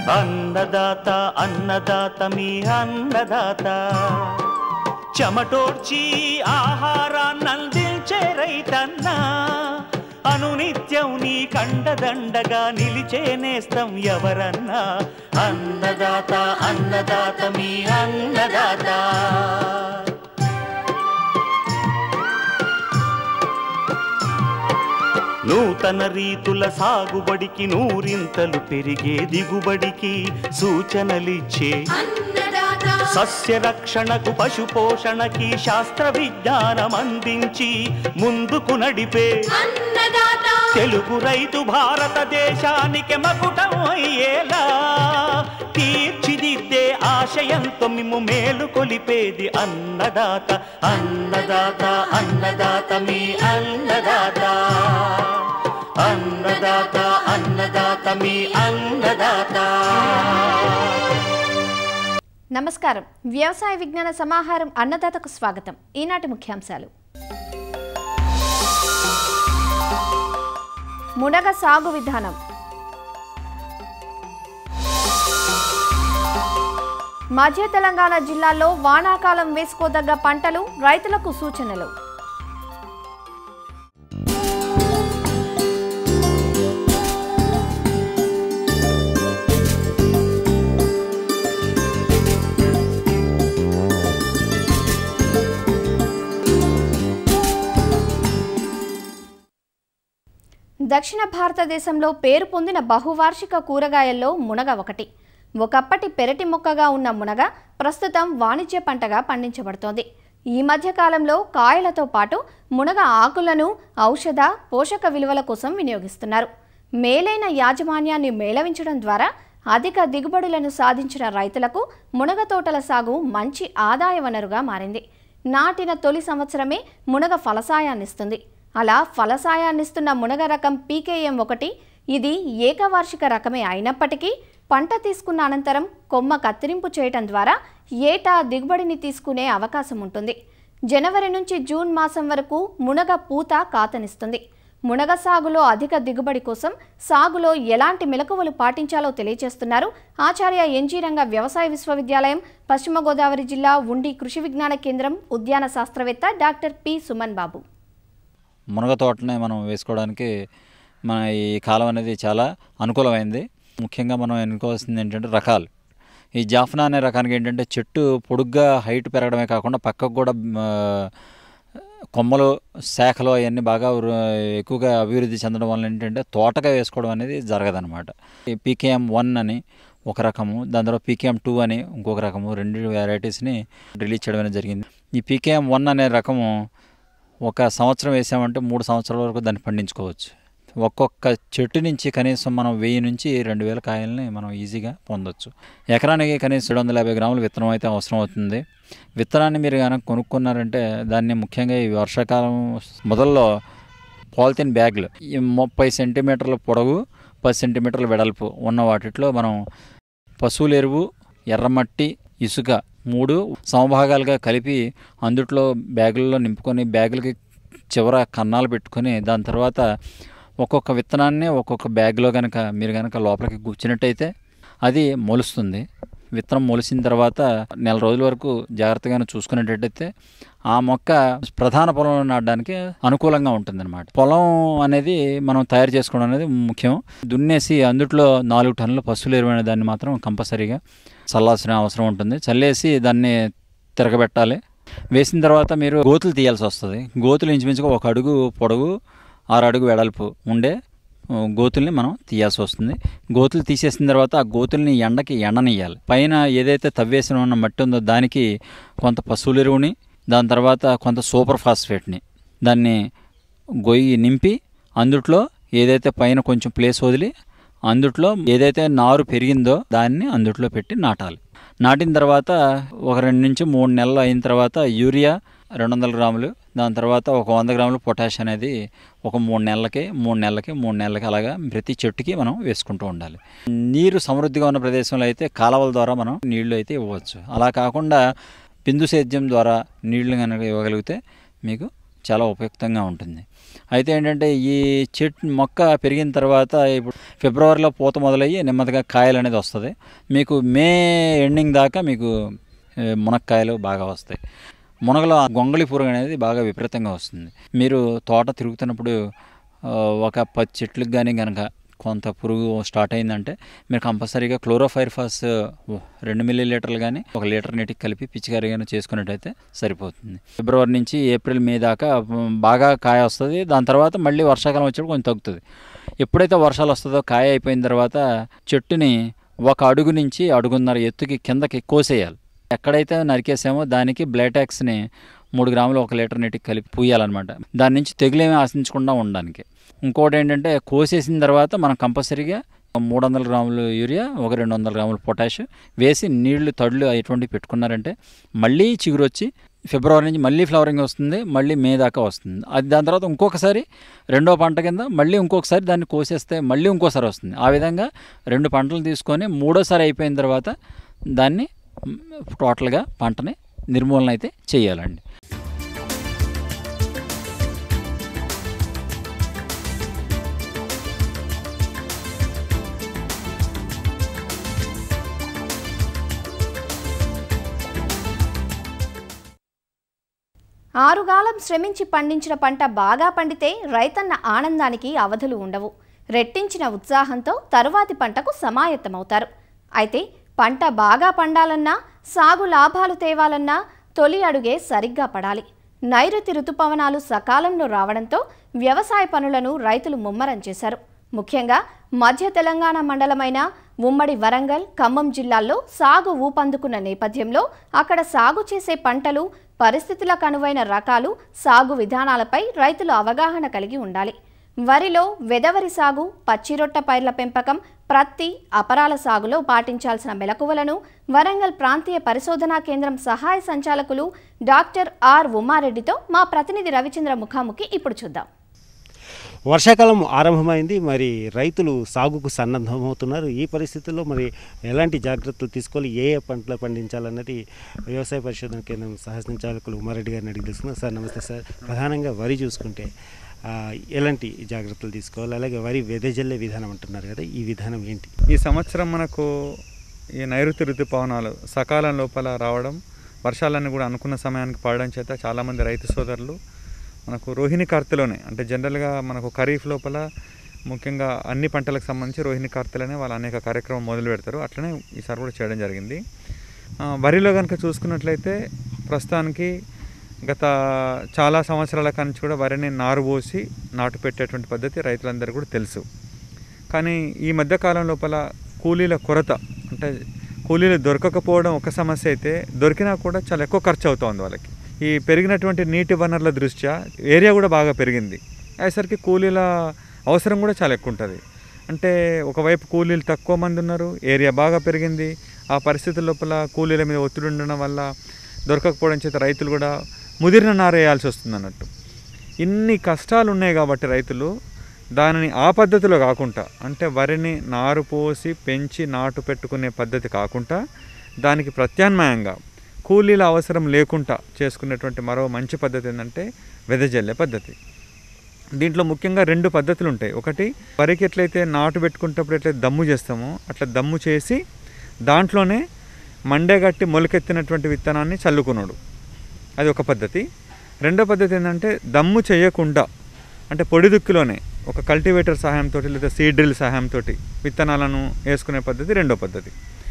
అన్నదాత అన్నదాత మీ అన్నదాత చెమటోడ్చి ఆహారాన్నందించే రైతన్నా అనునిత్యం నీ కండదండగా నిలిచే నేస్తం ఎవరన్నా అన్నదాత అన్నదాత మీ అన్నదాత నూతన రీతుల సాగుబడికి నూరింతలు పెరిగే దిగుబడికి సూచనలిచ్చే సస్య రక్షణకు పశు పోషణకి శాస్త్ర విజ్ఞానం అందించి ముందుకు నడిపే తెలుగు రైతు భారతదేశానికి మకుటం అయ్యేలా తీర్చిదిద్దే ఆశయంతో మిమ్ము మేలు కొలిపేది అన్నదాత అన్నదాత అన్నదాత మీ అన్నదాత అన్నదాత అన్నదాత మీ అన్నదాత నమస్కారం వ్యవసాయ విజ్ఞాన సమాహారం అన్నదాతకు స్వాగతం ఈనాటి ముఖ్యాంశాలు మునగ సాగు విధానం మధ్య తెలంగాణ జిల్లాల్లో వానాకాలం వేసుకోదగ్గ పంటలు రైతులకు సూచనలు దక్షిణ భారతదేశంలో పేరు పొందిన బహువార్షిక కూరగాయల్లో మునగ ఒకటి ఒకప్పటి పెరటి మొక్కగా ఉన్న మునగ ప్రస్తుతం వాణిజ్య పంటగా పండించబడుతోంది ఈ మధ్య కాలంలో కాయలతో పాటు మునగ ఆకులను ఔషధ పోషక విలువల కోసం వినియోగిస్తున్నారు మేలైన యాజమాన్యాన్ని మేళవించడం ద్వారా అధిక దిగుబడులను సాధించిన రైతులకు మునగ తోటల సాగు మంచి ఆదాయ వనరుగా మారింది నాటిన తొలి సంవత్సరమే మునగ ఫలసాయాన్నిస్తుంది అలా ఫలసాయాన్నిస్తున్న మునగ రకం పీకేఎం ఒకటి ఇది ఏకవార్షిక రకమే అయినప్పటికీ పంట తీసుకున్న అనంతరం కొమ్మ కత్తిరింపు చేయటం ద్వారా ఏటా దిగుబడిని తీసుకునే అవకాశం ఉంటుంది జనవరి నుంచి జూన్ మాసం వరకు మునగ పూత కాతనిస్తుంది మునగ సాగులో అధిక దిగుబడి కోసం సాగులో ఎలాంటి మెలకువలు పాటించాలో తెలియజేస్తున్నారు ఆచార్య ఎన్జీ రంగ వ్యవసాయ విశ్వవిద్యాలయం పశ్చిమ గోదావరి జిల్లా ఉండి కృషి విజ్ఞాన కేంద్రం ఉద్యాన శాస్త్రవేత్త డాక్టర్ పి సుమన్ బాబు మునగ తోటనే మనం వేసుకోవడానికి మన ఈ కాలం అనేది చాలా అనుకూలమైంది ముఖ్యంగా మనం ఎన్నుకోవాల్సింది ఏంటంటే రకాలు ఈ జాఫ్నా అనే రకానికి ఏంటంటే చెట్టు పొడుగ్గా హైట్ పెరగడమే కాకుండా పక్కకు కూడా ఆ, కొమ్మలు శాఖలు అవన్నీ బాగా వృ- ఎక్కువగా అభివృద్ధి చెందడం వల్ల ఏంటంటే తోటగా వేసుకోవడం అనేది జరగదనమాట ఈ పీకేఎం వన్ అని ఒక రకము దాని తర్వాత పీకేఎం టూ అని ఇంకొక రకము రెండు వెరైటీస్ని రిలీజ్ చేయడం అనేది జరిగింది ఈ పీకేఎం వన్ అనే రకము ఒక సంవత్సరం వేసామంటే మూడు సంవత్సరాల వరకు దాన్ని పండించుకోవచ్చు ఒక్కొక్క చెట్టు నుంచి కనీసం మనం వెయ్యి నుంచి రెండు వేల కాయల్ని మనం ఈజీగా పొందొచ్చు ఎకరానికి కనీసం ఏడు వందల యాభై గ్రాముల విత్తనం అయితే అవసరం అవుతుంది విత్తనాన్ని మీరు కనుక కొనుక్కున్నారంటే దాన్ని ముఖ్యంగా ఈ వర్షాకాలం మొదల్లో పాలిథిన్ బ్యాగ్లు ఈ ముప్పై సెంటీమీటర్ల పొడవు పది సెంటీమీటర్ల వెడల్పు ఉన్న వాటిలో మనం పశువుల ఎరువు ఎర్రమట్టి ఇసుక మూడు సమభాగాలుగా కలిపి అందుట్లో బ్యాగుల్లో నింపుకొని బ్యాగులకి చివర కన్నాలు పెట్టుకొని దాని తర్వాత ఒక్కొక్క విత్తనాన్ని ఒక్కొక్క బ్యాగ్లో కనుక మీరు కనుక లోపలికి గుచ్చినట్టయితే అది మొలుస్తుంది విత్తనం మొలిసిన తర్వాత నెల రోజుల వరకు జాగ్రత్తగానే చూసుకునేటట్టయితే ఆ మొక్క ప్రధాన పొలంలో నాటడానికి అనుకూలంగా ఉంటుందన్నమాట పొలం అనేది మనం తయారు చేసుకోవడం అనేది ముఖ్యం దున్నేసి అందుట్లో నాలుగు టన్నుల పశువులు ఎరువైన దాన్ని మాత్రం కంపల్సరీగా చల్లాల్సిన అవసరం ఉంటుంది చల్లేసి దాన్ని తిరగబెట్టాలి వేసిన తర్వాత మీరు గోతులు తీయాల్సి వస్తుంది గోతులు ఇంచుమించుగా ఒక అడుగు పొడవు ఆరు అడుగు వెడల్పు ఉండే ఆ, గోతుల్ని మనం తీయాల్సి వస్తుంది గోతులు తీసేసిన తర్వాత ఆ గోతుల్ని ఎండకి ఎండనియ్యాలి పైన ఏదైతే తవ్వేసిన ఉన్న మట్టి ఉందో దానికి కొంత పశువుల ఎరువుని దాని తర్వాత కొంత సూపర్ ఫాస్ఫేట్ని దాన్ని గొయ్యి నింపి అందుట్లో ఏదైతే పైన కొంచెం ప్లేస్ వదిలి అందుట్లో ఏదైతే నారు పెరిగిందో దాన్ని అందుట్లో పెట్టి నాటాలి నాటిన తర్వాత ఒక రెండు నుంచి మూడు నెలలు అయిన తర్వాత యూరియా రెండు వందల గ్రాములు దాని తర్వాత ఒక వంద గ్రాములు పొటాష్ అనేది ఒక మూడు నెలలకి మూడు నెలలకి మూడు నెలలకి అలాగా ప్రతి చెట్టుకి మనం వేసుకుంటూ ఉండాలి నీరు సమృద్ధిగా ఉన్న ప్రదేశంలో అయితే కాలువల ద్వారా మనం నీళ్లు అయితే ఇవ్వచ్చు అలా కాకుండా బిందు సేద్యం ద్వారా నీళ్లు కనుక ఇవ్వగలిగితే మీకు చాలా ఉపయుక్తంగా ఉంటుంది అయితే ఏంటంటే ఈ చెట్టు మొక్క పెరిగిన తర్వాత ఇప్పుడు ఫిబ్రవరిలో పూత మొదలయ్యి నెమ్మదిగా కాయలు అనేది వస్తుంది మీకు మే ఎండింగ్ దాకా మీకు ఏ, మునక్కాయలు బాగా వస్తాయి మునగలో ఆ గొంగళి పురుగు అనేది బాగా విపరీతంగా వస్తుంది మీరు తోట తిరుగుతున్నప్పుడు ఆ, ఒక పది చెట్లకు కానీ కనుక కొంత పురుగు స్టార్ట్ అయిందంటే మీరు కంపల్సరీగా క్లోరోఫైర్ఫాస్ రెండు మిల్లీ లీటర్లు కానీ ఒక లీటర్ నీటికి కలిపి పిచికారీ కానీ చేసుకున్నట్టయితే సరిపోతుంది ఫిబ్రవరి నుంచి ఏప్రిల్ మే దాకా ఉమ్, బాగా కాయ వస్తుంది దాని తర్వాత మళ్ళీ వర్షాకాలం వచ్చేప్పుడు కొంచెం తగ్గుతుంది ఎప్పుడైతే వర్షాలు వస్తుందో కాయ అయిపోయిన తర్వాత చెట్టుని ఒక అడుగు నుంచి అడుగున్నర ఎత్తుకి కిందకి కోసేయాలి ఎక్కడైతే నరికేసామో దానికి బ్లేటాక్స్ని మూడు గ్రాములు ఒక లీటర్ నీటికి కలిపి పూయాలన్నమాట దాని నుంచి తెగులేమీ ఆశించకుండా ఉండడానికి ఇంకోటి ఏంటంటే కోసేసిన తర్వాత మనం కంపల్సరీగా మూడు వందల గ్రాములు యూరియా ఒక రెండు వందల గ్రాములు పొటాష్ వేసి నీళ్లు తడులు ఎటువంటి పెట్టుకున్నారంటే మళ్ళీ చిగురు వచ్చి ఫిబ్రవరి నుంచి మళ్ళీ ఫ్లవరింగ్ వస్తుంది మళ్ళీ మే దాకా వస్తుంది అది దాని తర్వాత ఇంకొకసారి రెండో పంట కింద మళ్ళీ ఇంకొకసారి దాన్ని కోసేస్తే మళ్ళీ ఇంకోసారి వస్తుంది ఆ విధంగా రెండు పంటలు తీసుకొని మూడోసారి అయిపోయిన తర్వాత దాన్ని మ్, టోటల్గా పంటని నిర్మూలన అయితే చేయాలండి ఆరుగాలం శ్రమించి పండించిన పంట బాగా పండితే రైతన్న ఆనందానికి అవధులు ఉండవు రెట్టించిన ఉత్సాహంతో తరువాతి పంటకు సమాయత్తమవుతారు అయితే పంట బాగా పండాలన్నా సాగు లాభాలు తేవాలన్నా తొలి అడుగే సరిగ్గా పడాలి నైరుతి రుతుపవనాలు సకాలంలో రావడంతో వ్యవసాయ పనులను రైతులు ముమ్మరం చేశారు ముఖ్యంగా మధ్య తెలంగాణ మండలమైన ఉమ్మడి వరంగల్ ఖమ్మం జిల్లాల్లో సాగు ఊపందుకున్న నేపథ్యంలో అక్కడ సాగు చేసే పంటలు పరిస్థితులకు అనువైన రకాలు సాగు విధానాలపై రైతులు అవగాహన కలిగి ఉండాలి వరిలో వెదవరి సాగు పచ్చిరొట్ట పైర్ల పెంపకం ప్రత్తి అపరాల సాగులో పాటించాల్సిన మెలకువలను వరంగల్ ప్రాంతీయ పరిశోధనా కేంద్రం సహాయ సంచాలకులు డాక్టర్ ఆర్ ఉమారెడ్డితో మా ప్రతినిధి రవిచంద్ర ముఖాముఖి ఇప్పుడు చూద్దాం వర్షాకాలం ఆరంభమైంది మరి రైతులు సాగుకు సన్నద్ధమవుతున్నారు ఈ పరిస్థితుల్లో మరి ఎలాంటి జాగ్రత్తలు తీసుకోవాలి ఏ ఏ పంటలు పండించాలన్నది వ్యవసాయ పరిశోధన కేంద్రం సహ సంచాలకులు ఉమారెడ్డి గారిని అడిగి తెలుసుకున్నాం సార్ నమస్తే సార్ ప్రధానంగా వరి చూసుకుంటే ఆ, ఎలాంటి జాగ్రత్తలు తీసుకోవాలి అలాగే వరి వెదజల్లే విధానం అంటున్నారు కదా ఈ విధానం ఏంటి ఈ సంవత్సరం మనకు ఈ నైరుతి ఋతుపవనాలు సకాలం లోపల రావడం వర్షాలన్నీ కూడా అనుకున్న సమయానికి పడడం చేత చాలామంది రైతు సోదరులు మనకు రోహిణి కార్తెలోనే అంటే జనరల్గా మనకు ఖరీఫ్ లోపల ముఖ్యంగా అన్ని పంటలకు సంబంధించి రోహిణి కార్తెలోనే వాళ్ళు అనేక కార్యక్రమం మొదలు పెడతారు అట్లనే ఈసారి కూడా చేయడం జరిగింది ఆ, వరిలో కనుక చూసుకున్నట్లయితే ప్రస్తుతానికి గత చాలా సంవత్సరాల నుంచి కూడా వరిని నారు పోసి నాటు పెట్టేటువంటి పద్ధతి రైతులందరూ కూడా తెలుసు కానీ ఈ మధ్య కాలం లోపల కూలీల కొరత అంటే కూలీలు దొరకకపోవడం ఒక సమస్య అయితే దొరికినా కూడా చాలా ఎక్కువ ఖర్చు అవుతోంది వాళ్ళకి ఈ పెరిగినటువంటి నీటి వనరుల దృష్ట్యా ఏరియా కూడా బాగా పెరిగింది అయ్యేసరికి కూలీల అవసరం కూడా చాలా ఎక్కువ ఉంటుంది అంటే ఒకవైపు కూలీలు తక్కువ మంది ఉన్నారు ఏరియా బాగా పెరిగింది ఆ పరిస్థితుల లోపల కూలీల మీద ఒత్తిడి ఉండడం వల్ల దొరకకపోవడం చేత రైతులు కూడా ముదిరిన నారు వేయాల్సి వస్తుంది అన్నట్టు ఇన్ని కష్టాలు ఉన్నాయి కాబట్టి రైతులు దానిని ఆ పద్ధతిలో కాకుండా అంటే వరిని నారు పోసి పెంచి నాటు పెట్టుకునే పద్ధతి కాకుండా దానికి ప్రత్యామ్నాయంగా కూలీల అవసరం లేకుండా చేసుకునేటువంటి మరో మంచి పద్ధతి ఏంటంటే వెదజల్లే పద్ధతి దీంట్లో ముఖ్యంగా రెండు పద్ధతులు ఉంటాయి ఒకటి వరికి ఎట్లయితే నాటు పెట్టుకునేటప్పుడు ఎట్లయితే దమ్ము చేస్తామో అట్లా దమ్ము చేసి దాంట్లోనే మండేగట్టి మొలకెత్తినటువంటి విత్తనాన్ని చల్లుకున్నాడు అది ఒక పద్ధతి రెండో పద్ధతి ఏంటంటే దమ్ము చేయకుండా అంటే పొడి దుక్కిలోనే ఒక కల్టివేటర్ సహాయంతో లేదా సీడ్ డ్రిల్ సహాయంతో విత్తనాలను వేసుకునే పద్ధతి రెండో పద్ధతి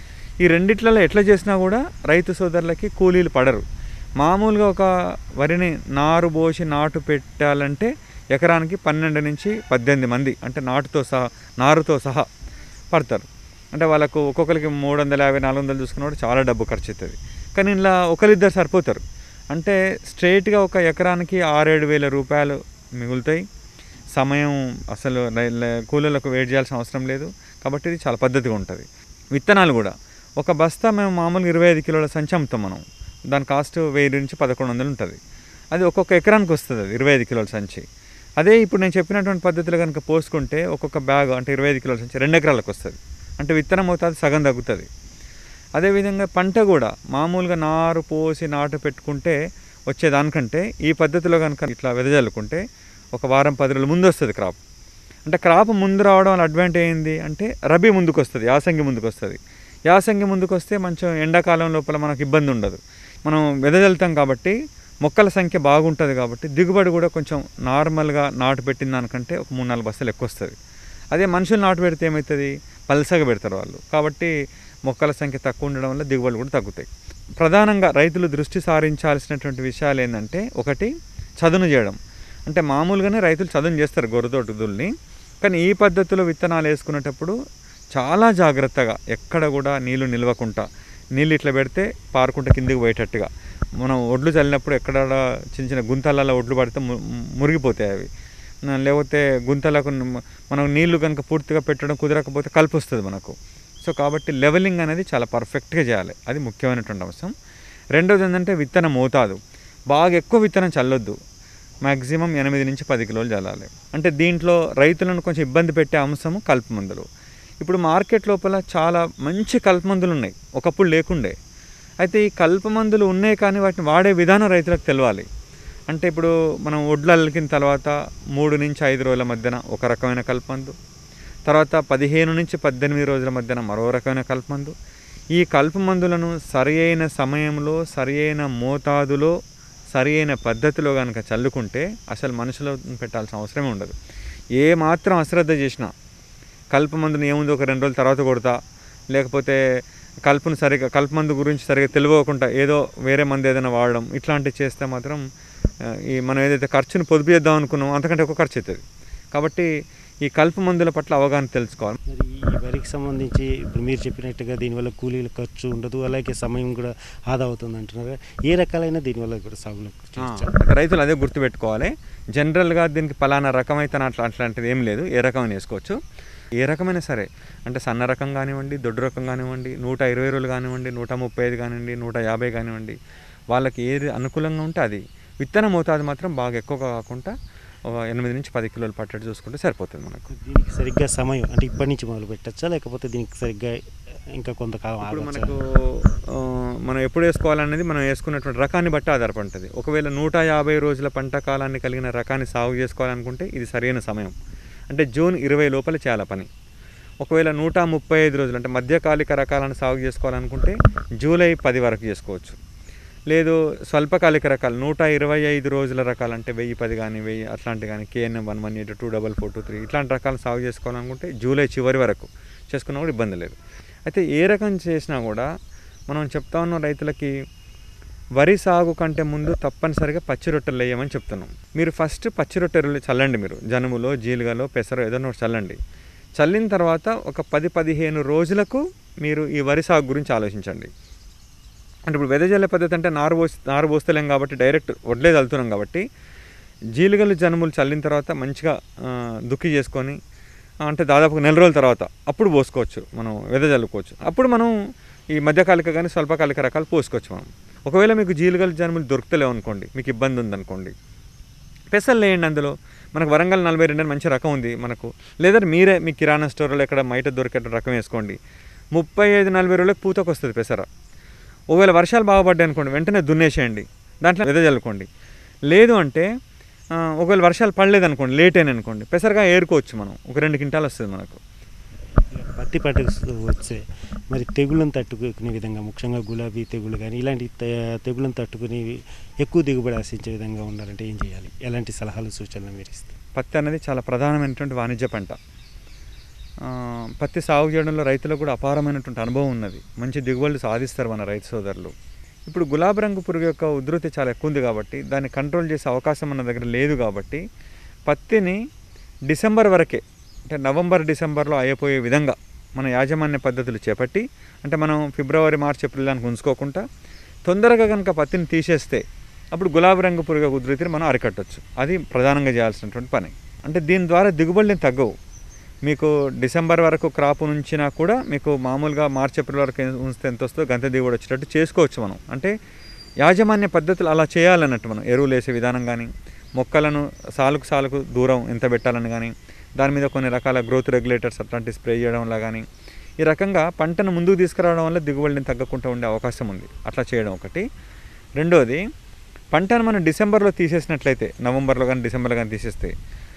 ఈ రెండిట్లలో ఎట్లా చేసినా కూడా రైతు సోదరులకి కూలీలు పడరు మామూలుగా ఒక వరిని నారు పోసి నాటు పెట్టాలంటే ఎకరానికి పన్నెండు నుంచి పద్దెనిమిది మంది అంటే నాటుతో సహా నారుతో సహా పడతారు అంటే వాళ్ళకు ఒక్కొక్కరికి మూడు వందల యాభై నాలుగు వందలు చూసుకున్నప్పుడు చాలా డబ్బు ఖర్చు అవుతుంది కానీ ఇలా ఒకరిద్దరు సరిపోతారు అంటే స్ట్రైట్గా ఒక ఎకరానికి ఆరేడు వేల రూపాయలు మిగులుతాయి సమయం అసలు రై- లే- కూలీలకు వెయిట్ చేయాల్సిన అవసరం లేదు కాబట్టి ఇది చాలా పద్ధతిగా ఉంటుంది విత్తనాలు కూడా ఒక బస్తా మేము మామూలుగా ఇరవై ఐదు కిలోల సంచి అమ్ముతాం మనం దాని కాస్ట్ వెయ్యి నుంచి పదకొండు వందలు ఉంటుంది అది ఒక్కొక్క ఎకరానికి వస్తుంది అది ఇరవై ఐదు కిలోల సంచి అదే ఇప్పుడు నేను చెప్పినటువంటి పద్ధతిలో కనుక పోసుకుంటే ఒక్కొక్క బ్యాగ్ అంటే ఇరవై ఐదు కిలోల సంచి రెండు ఎకరాలకు వస్తుంది అంటే విత్తనం అవుతుంది సగం తగ్గుతుంది అదేవిధంగా పంట కూడా మామూలుగా నారు పోసి నాటు పెట్టుకుంటే వచ్చేదానికంటే ఈ పద్ధతిలో కనుక ఇట్లా వెదజల్లుకుంటే ఒక వారం పది రోజుల ముందు వస్తుంది క్రాప్ అంటే క్రాప్ ముందు రావడం వల్ల అడ్వాంటేజ్ ఏంది అంటే రబీ ముందుకు వస్తుంది యాసంగి ముందుకు వస్తుంది యాసంగి ముందుకు వస్తే కొంచెం ఎండాకాలం లోపల మనకు ఇబ్బంది ఉండదు మనం వెదజల్లుతాం కాబట్టి మొక్కల సంఖ్య బాగుంటుంది కాబట్టి దిగుబడి కూడా కొంచెం నార్మల్గా నాటు పెట్టిన దానికంటే ఒక మూడు నాలుగు బస్తాలు ఎక్కువ వస్తుంది అదే మనుషులు నాటు పెడితే ఏమవుతుంది పలసగా పెడతారు వాళ్ళు కాబట్టి మొక్కల సంఖ్య తక్కువ ఉండడం వల్ల దిగుబడులు కూడా తగ్గుతాయి ప్రధానంగా రైతులు దృష్టి సారించాల్సినటువంటి విషయాలు ఏంటంటే ఒకటి చదును చేయడం అంటే మామూలుగానే రైతులు చదును చేస్తారు గొర్రెతోటదుల్ని కానీ ఈ పద్ధతిలో విత్తనాలు వేసుకునేటప్పుడు చాలా జాగ్రత్తగా ఎక్కడ కూడా నీళ్లు నిలవకుండా నీళ్ళు ఇట్లా పెడితే పారుకుంటే కిందికి పోయేటట్టుగా మనం ఒడ్లు చల్లినప్పుడు ఎక్కడ చిన్న చిన్న గుంతలలో ఒడ్లు పడితే ము- మురిగిపోతాయి అవి నా- లేకపోతే గుంతలకు న- మనం నీళ్లు కనుక పూర్తిగా పెట్టడం కుదరకపోతే కలుపు వస్తుంది మనకు సో కాబట్టి లెవెలింగ్ అనేది చాలా పర్ఫెక్ట్గా చేయాలి అది ముఖ్యమైనటువంటి అంశం రెండోది ఏంటంటే విత్తన మోతాదు బాగా ఎక్కువ విత్తనం చల్లొద్దు మ్యాక్సిమం ఎనిమిది నుంచి పది కిలోలు చల్లాలి అంటే దీంట్లో రైతులను కొంచెం ఇబ్బంది పెట్టే అంశము కలుపు మందులు ఇప్పుడు మార్కెట్ లోపల చాలా మంచి కలుపు మందులు ఉన్నాయి ఒకప్పుడు లేకుండే అయితే ఈ కలుపు మందులు ఉన్నాయి కానీ వాటిని వాడే విధానం రైతులకు తెలియాలి అంటే ఇప్పుడు మనం ఒడ్లు అల్లికిన తర్వాత మూడు నుంచి ఐదు రోజుల మధ్యన ఒక రకమైన కలుపు మందు తర్వాత పదిహేను నుంచి పద్దెనిమిది రోజుల మధ్యన మరో రకమైన కలుపు మందు ఈ కలుపు మందులను సరి అయిన సమయంలో సరి అయిన మోతాదులో సరి అయిన పద్ధతిలో కనుక చల్లుకుంటే అసలు మనుషులు పెట్టాల్సిన అవసరమే ఉండదు ఏ మాత్రం అశ్రద్ధ చేసినా కలుపు మందుని ఏముంది ఒక రెండు రోజుల తర్వాత కొడతా లేకపోతే కలుపును సరిగా కలుపు మందు గురించి సరిగా తెలియకుండా ఏదో వేరే మందు ఏదైనా వాడడం ఇట్లాంటివి చేస్తే మాత్రం ఆ, ఈ మనం ఏదైతే ఖర్చును పొదుపు చేద్దాం అనుకున్నామో అంతకంటే ఎక్కువ ఖర్చు అవుతుంది కాబట్టి ఈ కలుపు మందుల పట్ల అవగాహన తెలుసుకోవాలి మరి ఈ వరికి సంబంధించి ఇప్పుడు మీరు చెప్పినట్టుగా దీనివల్ల కూలీల ఖర్చు ఉండదు అలాగే సమయం కూడా ఆదా అవుతుంది అంటున్నారు కదా. ఏ రకాలైన దీనివల్ల కూడా సాగులో చేయొచ్చా? ఆ, రైతులు అదే గుర్తుపెట్టుకోవాలి జనరల్గా దీనికి పలానా రకం అయితే అట్లా అట్లాంటిది ఏం లేదు ఏ రకమైన వేసుకోవచ్చు ఏ రకమైనా సరే అంటే సన్న రకం కానివ్వండి దొడ్డు రకం కానివ్వండి నూట ఇరవై రోజులు కానివ్వండి నూట ముప్పై ఐదు కానివ్వండి నూట యాభై కానివ్వండి వాళ్ళకి ఏది అనుకూలంగా ఉంటే అది విత్తన మోతాదు మాత్రం బాగా ఎక్కువగా కాకుండా ఒక ఎనిమిది నుంచి పది కిలోలు పట్టేట్టు చూసుకుంటే సరిపోతుంది మనకు దీనికి సరిగ్గా సమయం అంటే ఇప్పటి నుంచి మొదలు పెట్టచ్చా లేకపోతే దీనికి సరిగ్గా ఇంకా కొంతకాలం ఇప్పుడు ఆగచ్చా? మనకు ఆ, మనం ఎప్పుడు వేసుకోవాలనేది మనం వేసుకున్నటువంటి రకాన్ని బట్టి ఆధారపడి ఉంటుంది ఒకవేళ నూట యాభై రోజుల పంట కాలాన్ని కలిగిన రకాన్ని సాగు చేసుకోవాలనుకుంటే ఇది సరైన సమయం అంటే జూన్ ఇరవై లోపల చేయాలి పని ఒకవేళ నూట ముప్పై ఐదు రోజులు అంటే మధ్యకాలిక రకాలను సాగు చేసుకోవాలనుకుంటే జూలై పది వరకు చేసుకోవచ్చు లేదు స్వల్పకాలిక రకాలు నూట ఇరవై ఐదు రోజుల రకాలు అంటే వెయ్యి పది కానీ వెయ్యి అట్లాంటి కానీ KNM one one eight two double four two three ఇట్లాంటి రకాలు సాగు చేసుకోవాలనుకుంటే జూలై చివరి వరకు చేసుకున్నా కూడా ఇబ్బంది లేదు అయితే ఏ రకం చేసినా కూడా మనం చెప్తా ఉన్న రైతులకి వరి సాగు కంటే ముందు తప్పనిసరిగా పచ్చి రొట్టెలు వేయమని చెప్తున్నాం మీరు ఫస్ట్ పచ్చి రొట్టెలు చల్లండి మీరు జనుములో జీలుగలో పెసర ఏదైనా ఒకటి చల్లండి చల్లిన తర్వాత ఒక పది పదిహేను రోజులకు మీరు ఈ వరి సాగు గురించి ఆలోచించండి అంటే ఇప్పుడు వెదజల్లే పద్ధతి అంటే నారు పోసి నారు పోస్తలేం కాబట్టి డైరెక్ట్ వడ్లే చల్లుతున్నాం కాబట్టి జీలుగలు జనుములు చల్లిన తర్వాత మంచిగా ఆ, దుక్కి చేసుకొని ఆ, అంటే దాదాపు నెల రోజుల తర్వాత అప్పుడు పోసుకోవచ్చు మనం వెదజల్లుకోవచ్చు అప్పుడు మనం ఈ మధ్యకాలిక కానీ స్వల్పకాలిక రకాలు పోసుకోవచ్చు మనం ఒకవేళ మీకు జీలుగలు జనుములు దొరుకుతలేవు అనుకోండి మీకు ఇబ్బంది ఉందనుకోండి పెసలు వేయండి అందులో మనకు వరంగల్ నలభై రెండు అని మంచి రకం ఉంది మనకు లేదా మీరే మీ కిరాణా స్టోర్లో ఎక్కడ బయట దొరికే రకం వేసుకోండి ముప్పై ఐదు నలభై రోజులకు పూతకు వస్తుంది పెసర ఒకవేళ వర్షాలు బాగా పడ్డాయి అనుకోండి వెంటనే దున్నేసేయండి దాంట్లో వెద చల్లుకోండి లేదు అంటే ఆ, ఒకవేళ వర్షాలు పడలేదు అనుకోండి లేట్ అయిన అనుకోండి పెసరగా ఏరుకోవచ్చు మనం ఒక రెండు క్వింటాలు వస్తుంది మనకు పత్తి పంటకు వచ్చే మరి తెగుళ్ళను తట్టుకునే విధంగా ముఖ్యంగా గులాబీ తెగులు కానీ ఇలాంటి తె- తెగుళ్ళను తట్టుకుని ఎక్కువ దిగుబడి ఆశించే విధంగా ఉండాలంటే ఏం చేయాలి ఎలాంటి సలహాలు సూచనలు మీరు ఇస్తారు పత్తి అనేది చాలా ప్రధానమైనటువంటి వాణిజ్య పంట ఆ, పత్తి సాగు చేయడంలో రైతులకు కూడా అపారమైనటువంటి అనుభవం ఉన్నది మంచి దిగుబడులు సాధిస్తారు మన రైతు సోదరులు ఇప్పుడు గులాబీ రంగు పురుగు యొక్క ఉధృతి చాలా ఎక్కువ ఉంది కాబట్టి దాన్ని కంట్రోల్ చేసే అవకాశం మన దగ్గర లేదు కాబట్టి పత్తిని డిసెంబర్ వరకే అంటే నవంబర్ డిసెంబర్లో అయిపోయే విధంగా మన యాజమాన్య పద్ధతులు చేపట్టి అంటే మనం ఫిబ్రవరి మార్చ్ ఏప్రిల్ దానికి ఉంచుకోకుండా తొందరగా కనుక పత్తిని తీసేస్తే అప్పుడు గులాబీ రంగు పురుగు ఉధృతిని మనం అరికట్టవచ్చు అది ప్రధానంగా చేయాల్సినటువంటి పని అంటే దీని ద్వారా దిగుబడులు తగ్గవు మీకు డిసెంబర్ వరకు క్రాప్ ఉంచినా కూడా మీకు మామూలుగా మార్చి ఏప్రిల్ వరకు ఉంచితే ఎంత వస్తుందో గంత దిగుబడి వచ్చేటట్టు చేసుకోవచ్చు మనం అంటే యాజమాన్య పద్ధతులు అలా చేయాలన్నట్టు మనం ఎరువులు వేసే విధానం కానీ మొక్కలను సాలుకు సాలుకు దూరం ఎంత పెట్టాలని కానీ దాని మీద కొన్ని రకాల గ్రోత్ రెగ్యులేటర్స్ అట్లాంటి స్ప్రే చేయడంలో కానీ ఈ రకంగా పంటను ముందుకు తీసుకురావడం వల్ల దిగుబడిని తగ్గకుండా ఉండే అవకాశం ఉంది అట్లా చేయడం ఒకటి రెండోది పంటను మనం డిసెంబర్లో తీసేసినట్లయితే నవంబర్లో కానీ డిసెంబర్లో కానీ తీసేస్తే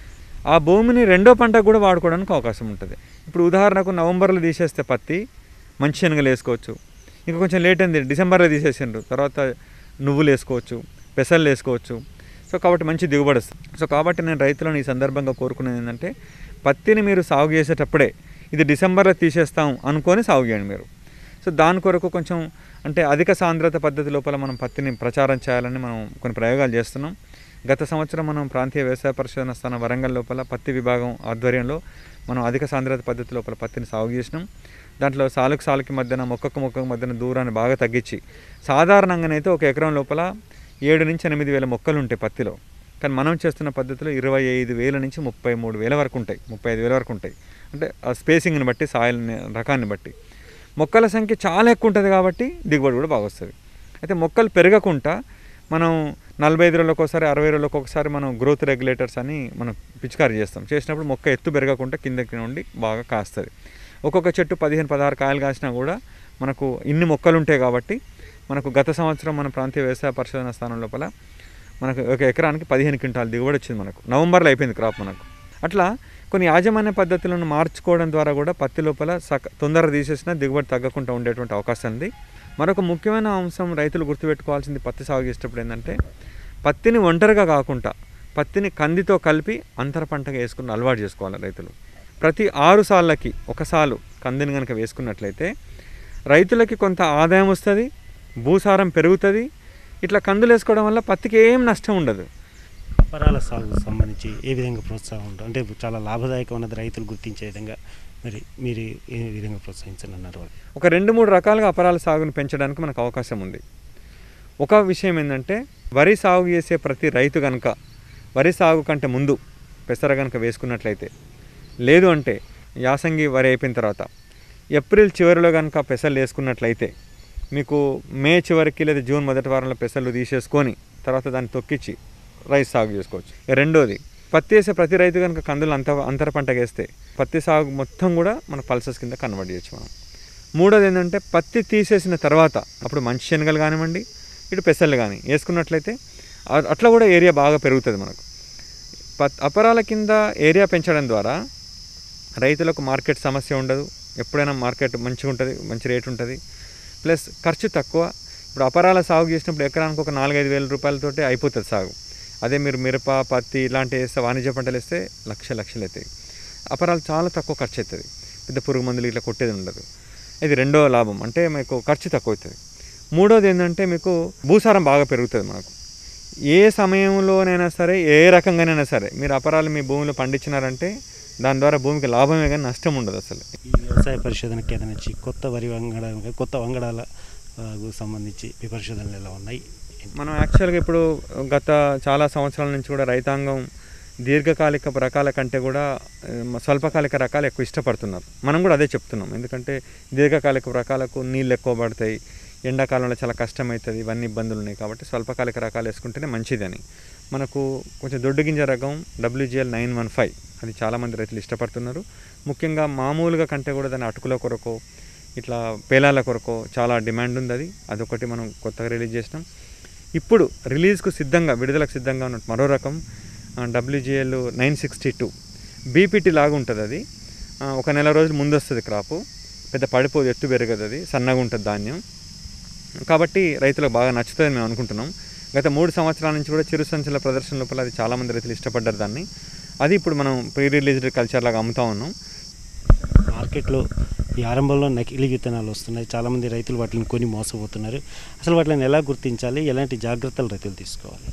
ఆ భూమిని రెండో పంటకు కూడా వాడుకోవడానికి అవకాశం ఉంటుంది ఇప్పుడు ఉదాహరణకు నవంబర్లో తీసేస్తే పత్తి మంచి శనగలు వేసుకోవచ్చు ఇంకా కొంచెం లేట్ అయింది డిసెంబర్లో తీసేసిండ్రు తర్వాత నువ్వులు వేసుకోవచ్చు పెసలు వేసుకోవచ్చు సో కాబట్టి మంచి దిగుబడి వస్తుంది సో కాబట్టి నేను రైతులను ఈ సందర్భంగా కోరుకునేది ఏంటంటే పత్తిని మీరు సాగు చేసేటప్పుడే ఇది డిసెంబర్లో తీసేస్తాం అనుకొని సాగు చేయండి మీరు సో దాని కొరకు కొంచెం అంటే అధిక సాంద్రత పద్ధతి లోపల మనం పత్తిని ప్రచారం చేయాలని మనం కొన్ని ప్రయోగాలు చేస్తున్నాం గత సంవత్సరం మనం ప్రాంతీయ వ్యవసాయ పరిశోధన స్థానం వరంగల్ లోపల పత్తి విభాగం ఆధ్వర్యంలో మనం అధిక సాంద్రత పద్ధతి లోపల పత్తిని సాగు చేసినాం దాంట్లో సాలుకు సాలుకి మధ్యన మొక్కకు మొక్కకు మధ్యన దూరాన్ని బాగా తగ్గించి సాధారణంగానైతే ఒక ఎకరం లోపల ఏడు నుంచి ఎనిమిది వేల మొక్కలు ఉంటాయి పత్తిలో కానీ మనం చేస్తున్న పద్ధతిలో ఇరవై ఐదు వేల నుంచి ముప్పై మూడు వేల వరకు ఉంటాయి ముప్పై ఐదు వేల వరకు ఉంటాయి అంటే ఆ స్పేసింగ్ని బట్టి సాయిల్ రకాన్ని బట్టి మొక్కల సంఖ్య చాలా ఎక్కువ ఉంటుంది కాబట్టి దిగుబడి కూడా బాగా వస్తుంది అయితే మొక్కలు పెరగకుండా మనం నలభై ఐదు రోజులకు ఒకసారి అరవై రోజులకు ఒకసారి మనం గ్రోత్ రెగ్యులేటర్స్ అని మనం పిచికారీ చేస్తాం చేసినప్పుడు మొక్క ఎత్తు పెరగకుండా కిందకి నుండి బాగా కాస్తుంది ఒక్కొక్క చెట్టు పదిహేను పదహారు కాయలు కాసినా కూడా మనకు ఇన్ని మొక్కలు ఉంటాయి కాబట్టి మనకు గత సంవత్సరం మన ప్రాంతీయ వ్యవసాయ పరిశోధన స్థానం లోపల మనకు ఒక ఎకరానికి పదిహేను క్వింటాల్ దిగుబడి వచ్చింది మనకు నవంబర్లో అయిపోయింది క్రాప్ మనకు అట్లా కొన్ని యాజమాన్య పద్ధతులను మార్చుకోవడం ద్వారా కూడా పత్తి లోపల సక తొందరగా తీసేసిన దిగుబడి తగ్గకుండా ఉండేటువంటి అవకాశం ఉంది మరొక ముఖ్యమైన అంశం రైతులు గుర్తుపెట్టుకోవాల్సింది పత్తి సాగు చేసేటప్పుడు ఏంటంటే పత్తిని ఒంటరిగా కాకుండా పత్తిని కందితో కలిపి అంతర పంటగా వేసుకుని అలవాటు చేసుకోవాలి రైతులు ప్రతి ఆరు సార్లకి ఒక సాలు కందిని కనుక వేసుకున్నట్లయితే రైతులకి కొంత ఆదాయం వస్తుంది భూసారం పెరుగుతుంది ఇట్లా కందులు వేసుకోవడం వల్ల పత్తికి ఏం నష్టం ఉండదు అపరాల సాగుకు సంబంధించి ఏ విధంగా ప్రోత్సాహం ఉంటుంది అంటే చాలా లాభదాయకమైనది రైతులు గుర్తించే విధంగా మరి మీరు ఏ విధంగా ప్రోత్సహించనున్నారు వాళ్ళు ఒక రెండు మూడు రకాలుగా అపరాల సాగును పెంచడానికి మనకు అవకాశం ఉంది ఒక విషయం ఏంటంటే వరి సాగు చేసే ప్రతి రైతు కనుక వరి సాగు కంటే ముందు పెసర కనుక వేసుకున్నట్లయితే లేదు అంటే యాసంగి వరి అయిపోయిన తర్వాత ఏప్రిల్ చివరిలో కనుక పెసలు వేసుకున్నట్లయితే మీకు మే చివరికి లేదా జూన్ మొదటి వారంలో పెసలు తీసేసుకొని తర్వాత దాన్ని తొక్కిచ్చి రైస్ సాగు చేసుకోవచ్చు ఇక రెండోది పత్తి వేసే ప్రతి రైతు కనుక కందులు అంత అంతర పంటగా వేస్తే పత్తి సాగు మొత్తం కూడా మన పల్సెస్ కింద కన్వర్ట్ చేయొచ్చు మనం మూడోది ఏంటంటే పత్తి తీసేసిన తర్వాత అప్పుడు మంచి శనగలు కానివ్వండి ఇటు పెసలు కానీ వేసుకున్నట్లయితే అ- అట్లా కూడా ఏరియా బాగా పెరుగుతుంది మనకు పత్ అపరాల కింద ఏరియా పెంచడం ద్వారా రైతులకు మార్కెట్ సమస్య ఉండదు ఎప్పుడైనా మార్కెట్ మంచిగా ఉంటుంది మంచి రేట్ ఉంటుంది ప్లస్ ఖర్చు తక్కువ ఇప్పుడు అపరాల సాగు చేసినప్పుడు ఎకరానికి ఒక నాలుగైదు వేల రూపాయలతోటి అయిపోతుంది సాగు అదే మీరు మిరప పత్తి ఇలాంటి వేస్తే వాణిజ్య పంటలు వేస్తే లక్ష లక్షలు అవుతాయి అపరాలు చాలా తక్కువ ఖర్చు అవుతుంది పెద్ద పురుగు మందులు ఇట్లా కొట్టేది ఉండదు ఇది రెండో లాభం అంటే మీకు ఖర్చు తక్కువ అవుతుంది మూడోది ఏంటంటే మీకు భూసారం బాగా పెరుగుతుంది మనకు ఏ సమయంలోనైనా సరే ఏ రకంగానైనా సరే మీరు అపరాలు మీ భూమిలో పండించినారంటే దాని ద్వారా భూమికి లాభమే కానీ నష్టం ఉండదు అసలు ఈ వ్యవసాయ పరిశోధన కేంద్రం నుంచి కొత్త వరి వంగడాలు కొత్త వంగడాల ఆ, కు సంబంధించి మీ పరిశోధనలు ఎలా ఉన్నాయి మనం యాక్చువల్గా ఇప్పుడు గత చాలా సంవత్సరాల నుంచి కూడా రైతాంగం దీర్ఘకాలిక రకాల కంటే కూడా ఆ, స్వల్పకాలిక రకాలు ఎక్కువ ఇష్టపడుతున్నారు మనం కూడా అదే చెప్తున్నాం ఎందుకంటే దీర్ఘకాలిక రకాలకు నీళ్ళు ఎక్కువ పడతాయి ఎండాకాలంలో చాలా కష్టమవుతుంది ఇవన్నీ ఇబ్బందులు ఉన్నాయి కాబట్టి స్వల్పకాలిక రకాలు వేసుకుంటేనే మంచిదని మనకు కొంచెం దొడ్డు గింజ రకం డబ్ల్యూజిఎల్ నైన్ వన్ ఫైవ్ అది చాలామంది రైతులు ఇష్టపడుతున్నారు ముఖ్యంగా మామూలుగా కంటే కూడా దాని అటుకుల కొరకు ఇట్లా పేలాల కొరకు చాలా డిమాండ్ ఉంది అది అదొకటి మనం కొత్తగా రిలీజ్ చేసినాం ఇప్పుడు రిలీజ్కు సిద్ధంగా విడుదలకు సిద్ధంగా ఉన్న మరో రకం WGL nine sixty two BPT లాగా ఉంటుంది అది ఆ, ఒక నెల రోజులు ముందు వస్తుంది క్రాపు పెద్ద పడిపోదు ఎత్తు పెరగదు అది సన్నగా ఉంటుంది ధాన్యం కాబట్టి రైతులకు బాగా నచ్చుతుందని మేము అనుకుంటున్నాం గత మూడు సంవత్సరాల నుంచి కూడా చిరు సంచుల ప్రదర్శన లోపల అది చాలామంది రైతులు ఇష్టపడ్డారు దాన్ని అది ఇప్పుడు మనం ప్రీ రిలీజ్డ్ కల్చర్ లాగా అమ్ముతా ఉన్నాం మార్కెట్లో ఈ ఆరంభంలో నకిలీ విత్తనాలు వస్తున్నాయి చాలామంది రైతులు వాటిని కొని మోసపోతున్నారు అసలు వాటిని ఎలా గుర్తించాలి ఎలాంటి జాగ్రత్తలు రైతులు తీసుకోవాలి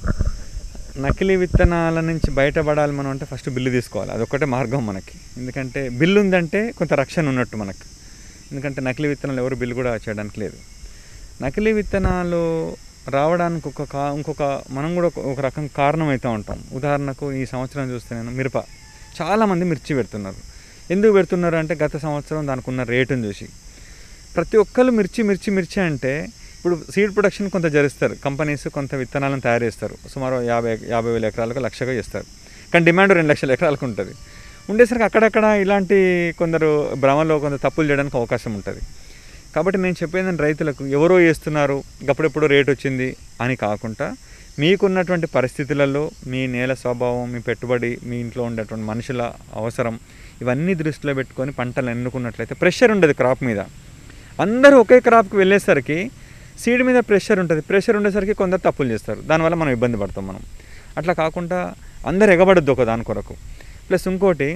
నకిలీ విత్తనాల నుంచి బయటపడాలి మనం అంటే ఫస్ట్ బిల్లు తీసుకోవాలి అదొక్కటే మార్గం మనకి ఎందుకంటే బిల్లు ఉందంటే కొంత రక్షణ ఉన్నట్టు మనకు ఎందుకంటే నకిలీ విత్తనాలు ఎవరు బిల్లు కూడా చేయడానికి లేదు నకిలీ విత్తనాలు రావడానికి ఒక కా ఇంకొక మనం కూడా ఒక- ఒక రకం కారణం అవుతూ ఉంటాం ఉదాహరణకు ఈ సంవత్సరం చూస్తే నేను మిరప చాలామంది మిర్చి పెడుతున్నారు ఎందుకు పెడుతున్నారు అంటే గత సంవత్సరం దానికి ఉన్న రేటును చూసి ప్రతి ఒక్కరు మిర్చి మిర్చి మిర్చి అంటే ఇప్పుడు సీడ్ ప్రొడక్షన్ కొంత జరుస్తారు కంపెనీస్ కొంత విత్తనాలను తయారు చేస్తారు సుమారు యాభై యాభై వేల ఎకరాలకు లక్షగా చేస్తారు కానీ డిమాండ్ రెండు లక్షల ఎకరాలకు ఉంటుంది ఉండేసరికి అక్కడక్కడ ఇలాంటి కొందరు భ్రమలో కొంత తప్పులు చేయడానికి అవకాశం ఉంటుంది కాబట్టి నేను చెప్పేది రైతులకు ఎవరో చేస్తున్నారు అప్పుడెప్పుడు రేట్ వచ్చింది అని కాకుండా మీకున్నటువంటి పరిస్థితులలో మీ నేల స్వభావం మీ పెట్టుబడి మీ ఇంట్లో ఉండేటువంటి మనుషుల అవసరం ఇవన్నీ దృష్టిలో పెట్టుకొని పంటలు ఎన్నుకున్నట్లయితే ప్రెషర్ ఉండదు క్రాప్ మీద అందరూ ఒకే క్రాప్కి వెళ్ళేసరికి సీడ్ మీద ప్రెషర్ ఉంటుంది ప్రెషర్ ఉండేసరికి కొందరు తప్పులు చేస్తారు దానివల్ల మనం ఇబ్బంది పడతాం మనం అట్లా కాకుండా అందరు ఎగబడద్దు ఒక దాని కొరకు ప్లస్ ఇంకోటి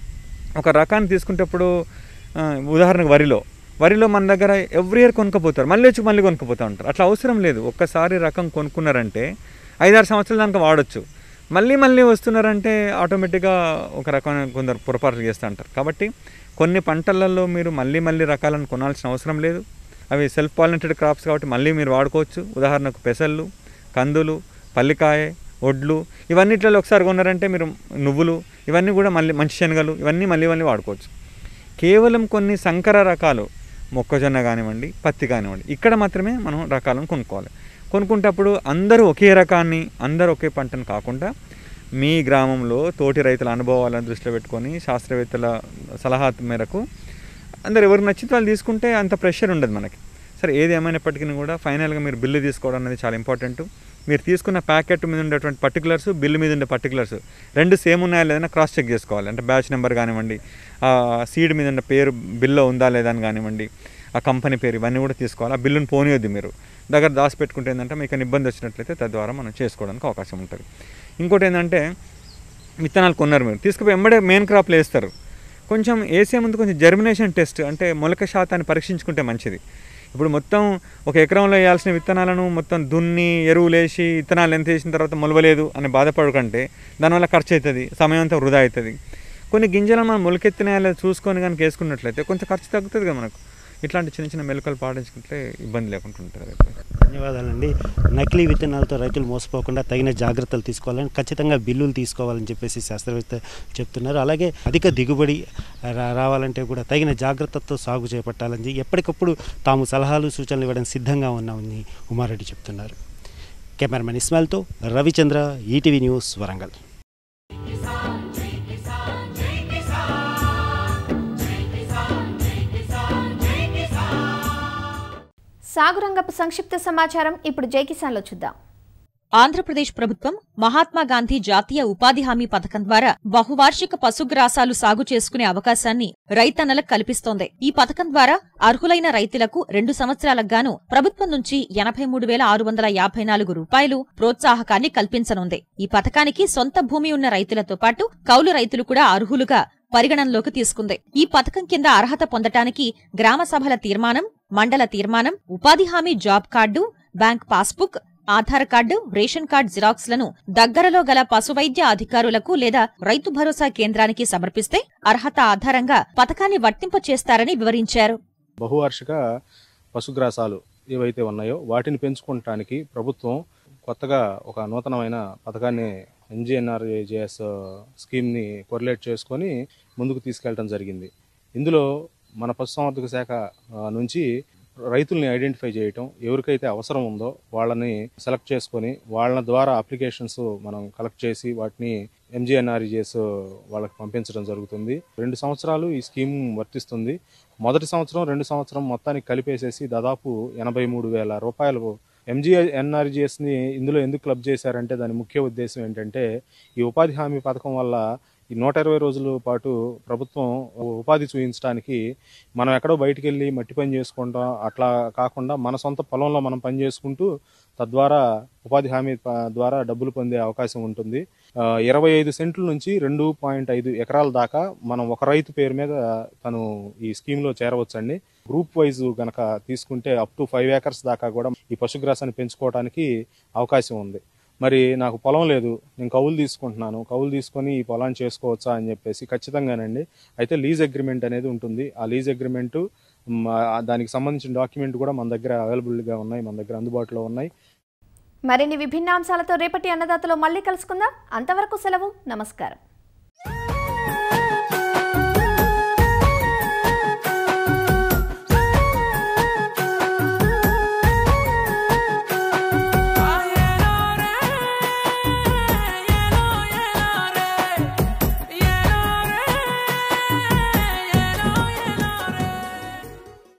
ఒక రకాన్ని తీసుకునేటప్పుడు ఆ, ఉదాహరణకు వరిలో వరిలో మన దగ్గర ఎవ్రీ ఇయర్ కొనుక్కపోతారు మళ్ళీ వచ్చి మళ్ళీ కొనుక్కపోతూ ఉంటారు అట్లా అవసరం లేదు ఒక్కసారి రకం కొనుక్కున్నారంటే ఐదారు సంవత్సరాలు దానికి వాడచ్చు మళ్ళీ మళ్ళీ వస్తున్నారంటే ఆటోమేటిక్గా ఒక రకమైన కొందరు పొరపాట్లు చేస్తూ ఉంటారు కాబట్టి కొన్ని పంటలలో మీరు మళ్ళీ మళ్ళీ రకాలను కొనాల్సిన అవసరం లేదు అవి సెల్ఫ్ పాలినేటెడ్ క్రాప్స్ కాబట్టి మళ్ళీ మీరు వాడుకోవచ్చు ఉదాహరణకు పెసళ్ళు కందులు పల్లికాయ ఒడ్లు ఇవన్నిట్లలో ఒకసారి కొన్నారంటే మీరు నువ్వులు ఇవన్నీ కూడా మళ్ళీ మంచి శనగలు ఇవన్నీ మళ్ళీ మళ్ళీ వాడుకోవచ్చు కేవలం కొన్ని సంకర రకాలు మొక్కజొన్న కానివ్వండి పత్తి కానివ్వండి ఇక్కడ మాత్రమే మనం రకాలను కొనుక్కోవాలి కొనుక్కుంటప్పుడు అందరూ ఒకే రకాన్ని అందరూ ఒకే పంటను కాకుండా మీ గ్రామంలో తోటి రైతుల అనుభవాలను దృష్టిలో పెట్టుకొని శాస్త్రవేత్తల సలహా మేరకు అందరు ఎవరికి నచ్చితే వాళ్ళు తీసుకుంటే అంత ప్రెషర్ ఉండదు మనకి సరే ఏది ఏమైనప్పటికీ కూడా ఫైనల్గా మీరు బిల్లు తీసుకోవడం అనేది చాలా ఇంపార్టెంట్ మీరు తీసుకున్న ప్యాకెట్ మీద ఉండేటువంటి పర్టికులర్స్ బిల్లు మీద ఉండే పర్టికులర్స్ రెండు సేమ్ ఉన్నాయా లేదని క్రాస్ చెక్ చేసుకోవాలి అంటే బ్యాచ్ నెంబర్ కానివ్వండి ఆ సీడ్ మీద ఉన్న పేరు బిల్లో ఉందా లేదా అని కానివ్వండి ఆ కంపెనీ పేరు ఇవన్నీ కూడా తీసుకోవాలి ఆ బిల్లును పోనీయొద్దు మీరు దగ్గర దాచి పెట్టుకుంటే ఏంటంటే మీకు ఏమైనా ఇబ్బంది వచ్చినట్లయితే తద్వారా మనం చేసుకోవడానికి అవకాశం ఉంటుంది ఇంకోటి ఏంటంటే విత్తనాలు కొన్నారు మీరు తీసుకుపోయి ఎంబడే మెయిన్ క్రాప్లు వేస్తారు కొంచెం వేసే ముందు కొంచెం జర్మినేషన్ టెస్ట్ అంటే మొలక శాతాన్ని పరీక్షించుకుంటే మంచిది ఇప్పుడు మొత్తం ఒక ఎకరంలో వేయాల్సిన విత్తనాలను మొత్తం దున్ని ఎరువులు వేసి విత్తనాలు ఎంత వేసిన తర్వాత మొలవలేదు అని బాధపడకంటే దానివల్ల ఖర్చు అవుతుంది సమయం అంతా వృధా అవుతుంది కొన్ని గింజలను మనం మొలకెత్తినాయా లేదా చూసుకొని కనుక వేసుకున్నట్లయితే కొంచెం ఖర్చు తగ్గుతుంది కదా మనకు ఇట్లాంటి చిన్న చిన్న మెలకలు పాటించుకుంటే ఇబ్బంది లేకుండా ఉంటుంది ధన్యవాదాలండి నకిలీ విత్తనాలతో రైతులు మోసపోకుండా తగిన జాగ్రత్తలు తీసుకోవాలని ఖచ్చితంగా బిల్లులు తీసుకోవాలని చెప్పేసి శాస్త్రవేత్త చెప్తున్నారు అలాగే అధిక దిగుబడి రా- రావాలంటే కూడా తగిన జాగ్రత్తతో సాగు చేపట్టాలని చెప్పి ఎప్పటికప్పుడు తాము సలహాలు సూచనలు ఇవ్వడం సిద్ధంగా ఉన్నామని ఉమారెడ్డి చెప్తున్నారు కెమెరామెన్ ఇస్మాయిల్తో రవిచంద్ర ఈటీవీ న్యూస్ వరంగల్ సాగురంగపు సంక్షిప్త సమాచారం ఇప్పుడు జై కిసాన్లో చూద్దాం ఆంధ్రప్రదేశ్ ప్రభుత్వం మహాత్మా గాంధీ జాతీయ ఉపాధి హామీ పథకం ద్వారా బహువార్షిక పశుగ్రాసాలు సాగు చేసుకునే అవకాశాన్ని రైతన్నలకు కల్పిస్తోంది ఈ పథకం ద్వారా అర్హులైన రైతులకు రెండు సంవత్సరాలకు గాను ప్రభుత్వం నుంచి ఎనభై మూడు వేల ఆరు వందల యాభై నాలుగు రూపాయలు ప్రోత్సాహకాన్ని కల్పించనుంది ఈ పథకానికి సొంత భూమి ఉన్న రైతులతో పాటు కౌలు రైతులు కూడా అర్హులుగా పరిగణనలోకి తీసుకుంది ఈ పథకం కింద అర్హత పొందటానికి గ్రామ సభల తీర్మానం మండల తీర్మానం ఉపాధి హామీ job card bank passbook Aadhaar card ration card xerox లను దగ్గరలో గల పశువైద్య అధికారులకు లేదా రైతు భరోసా కేంద్రానికి సమర్పిస్తే అర్హత ఆధారంగా పథకాన్ని వర్తింపచేస్తారని వివరించారు బహువార్షిక పశుగ్రాసాలు ఏవైతే ఉన్నాయో వాటిని పెంచుకోవటానికి ప్రభుత్వం కొత్తగా ఒక నూతనమైన పథకాన్ని ఎన్జిఎన్ఆర్జేఎస్ స్కీమ్ని కొరిలేట్ చేసుకొని ముందుకు తీసుకెళ్ళడం జరిగింది ఇందులో మన పశుసంవర్ధక శాఖ ఆ, నుంచి రైతుల్ని ఐడెంటిఫై చేయటం ఎవరికైతే అవసరం ఉందో వాళ్ళని సెలెక్ట్ చేసుకొని వాళ్ళ ద్వారా అప్లికేషన్స్ మనం కలెక్ట్ చేసి వాటిని ఎంజిఎన్ఆర్జేఎస్ వాళ్ళకి పంపించడం జరుగుతుంది రెండు సంవత్సరాలు ఈ స్కీమ్ వర్తిస్తుంది మొదటి సంవత్సరం రెండు సంవత్సరం మొత్తానికి కలిపేసేసి దాదాపు ఎనభై మూడు వేల రూపాయలు ఎంజిఎన్ఆర్జీఎస్ని ఇందులో ఎందుకు క్లబ్ చేశారంటే దాని ముఖ్య ఉద్దేశం ఏంటంటే ఈ ఉపాధి హామీ పథకం వల్ల ఈ నూట ఇరవై రోజుల పాటు ప్రభుత్వం ఉపాధి చూపించడానికి మనం ఎక్కడో బయటికి వెళ్ళి మట్టి పని చేసుకుంటాం అట్లా కాకుండా మన సొంత పొలంలో మనం పని చేసుకుంటూ తద్వారా ఉపాధి హామీ ప- ద్వారా డబ్బులు పొందే అవకాశం ఉంటుంది ఆ, ఇరవై ఐదు సెంట్ల నుంచి రెండు పాయింట్ ఐదు ఎకరాల దాకా మనం ఒక రైతు పేరు మీద తను ఈ స్కీమ్లో చేరవచ్చండి గ్రూప్ వైజ్ గనక తీసుకుంటే అప్ టు ఫైవ్ ఏకర్స్ దాకా కూడా ఈ పశుగ్రాసాన్ని పెంచుకోవడానికి అవకాశం ఉంది మరి నాకు పొలం లేదు నేను కౌలు తీసుకుంటున్నాను కౌలు తీసుకొని ఈ పొలాన్ని చేసుకోవచ్చా అని చెప్పేసి ఖచ్చితంగానండి అయితే లీజ్ అగ్రిమెంట్ అనేది ఉంటుంది ఆ లీజ్ అగ్రిమెంట్ దానికి సంబంధించిన డాక్యుమెంట్ కూడా మన దగ్గర అవైలబుల్గా ఉన్నాయి మన దగ్గర అందుబాటులో ఉన్నాయి మరిన్ని విభిన్న అంశాలతో రేపటి అన్నదాతలో మళ్ళీ కలుసుకుందాం అంతవరకు సెలవు నమస్కారం